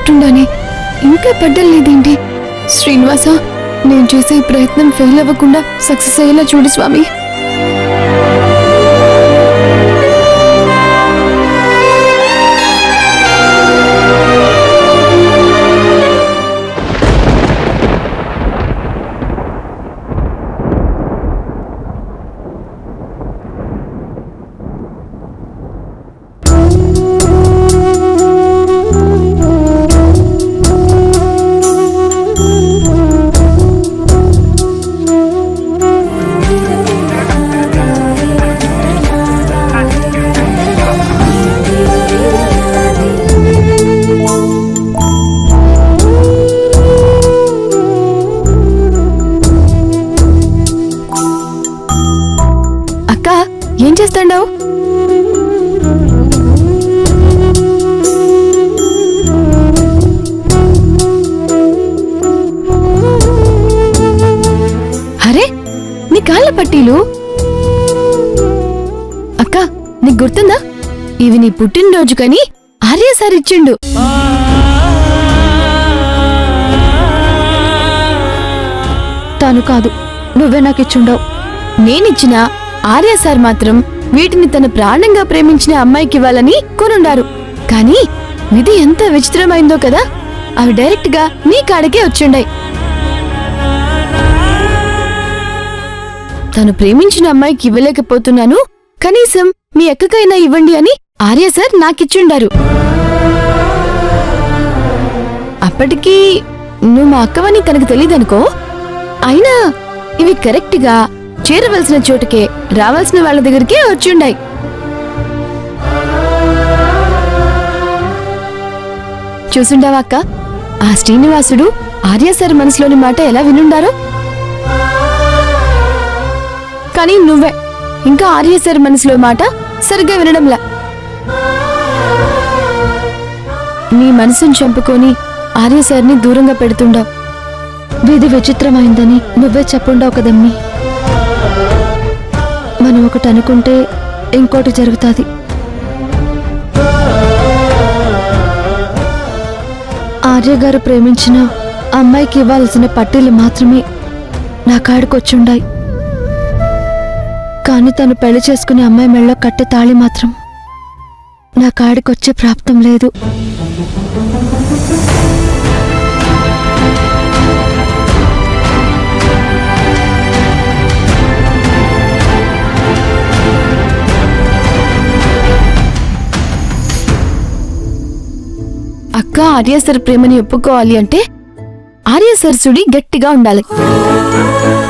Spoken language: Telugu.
పట్టుండాలి ఇంకా పడ్డలేదేంటి శ్రీనివాస నేను చేసే ఈ ప్రయత్నం ఫెయిల్ అవ్వకుండా సక్సెస్ అయ్యేలా చూడు స్వామి అక్క ఏం చేస్తాండావు అరే నీ కాళ్ళ పట్టీలు అక్క నీకు గుర్తుందా ఇవి నీ పుట్టినరోజు కని ఆర్య సార్ ఇచ్చిండు తాను కాదు నువ్వే నాకు ఇచ్చుండవు నేనిచ్చిన ఆర్య సార్ మాత్రం వీటిని తన ప్రాణంగా ప్రేమించిన అమ్మాయికి ఇవ్వాలని కొనుండారు కానీ విధి ఎంత విచిత్రమైందో కదా అవి డైరెక్ట్ గా నీ కాడకే వచ్చిండాయి తను ప్రేమించిన అమ్మాయికి ఇవ్వలేకపోతున్నాను కనీసం మీ అక్కకైనా ఇవ్వండి అని ఆర్య సార్ నాకిచ్చుండారు అప్పటికీ నువ్వు మా అక్కవని తనకు తెలియదనుకో అయినా ఇవి కరెక్ట్ గా చేరవలసిన చోటుకే రావాల్సిన వాళ్ళ దగ్గరికే వచ్చుండాయి చూసుండావా అక్క ఆ శ్రీనివాసుడు ఆర్య సార్ మనసులోని మాట ఎలా వినుండారో కానీ నువ్వే ఇంకా ఆర్య సార్ మనసులో మాట సరిగ్గా వినడంలా నీ మనసును చంపుకొని ఆర్య సార్ని దూరంగా పెడుతుండావు విధి విచిత్రమైందని నువ్వే చెప్పుండవు కదమ్మీ మనం ఒకటి అనుకుంటే ఇంకోటి జరుగుతుంది ఆర్య గారు ప్రేమించిన అమ్మాయికి ఇవ్వాల్సిన పట్టీలు మాత్రమే నా కాడికొచ్చుండాయి కానీ తను పెళ్లి చేసుకునే అమ్మాయి మెళ్ళో కట్టే తాళి మాత్రం నా కాడికొచ్చే ప్రాప్తం లేదు అక్క ఆర్య సార్ ప్రేమని ఒప్పుకోవాలి అంటే ఆర్య సార్ సుడి గట్టిగా ఉండాలి